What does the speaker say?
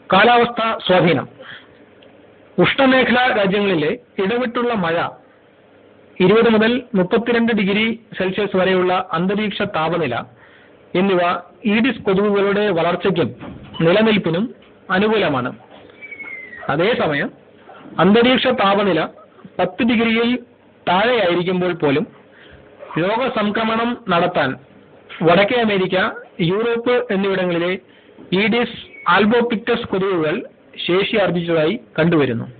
കാലാവസ്ഥ സ്വാധീനം ഉഷ്ണമേഖലാ രാജ്യങ്ങളിലെ ഇടവിട്ടുള്ള മഴ ഇരുപത് മുതൽ മുപ്പത്തിരണ്ട് ഡിഗ്രി സെൽഷ്യസ് വരെയുള്ള അന്തരീക്ഷ താപനില എന്നിവ ഈഡിസ് കൊതുകുകളുടെ വളർച്ചയ്ക്കും നിലനിൽപ്പിനും അനുകൂലമാണ് അതേസമയം അന്തരീക്ഷ താപനില പത്ത് ഡിഗ്രിയിൽ താഴെയായിരിക്കുമ്പോൾ പോലും രോഗസംക്രമണം നടത്താൻ വടക്കേ അമേരിക്ക യൂറോപ്പ് എന്നിവിടങ്ങളിലെ ഈഡിസ് ആൽബോപിക്ടസ് കൊതുകുകൾ ശേഷി ആർജിച്ചതായി കണ്ടുവരുന്നു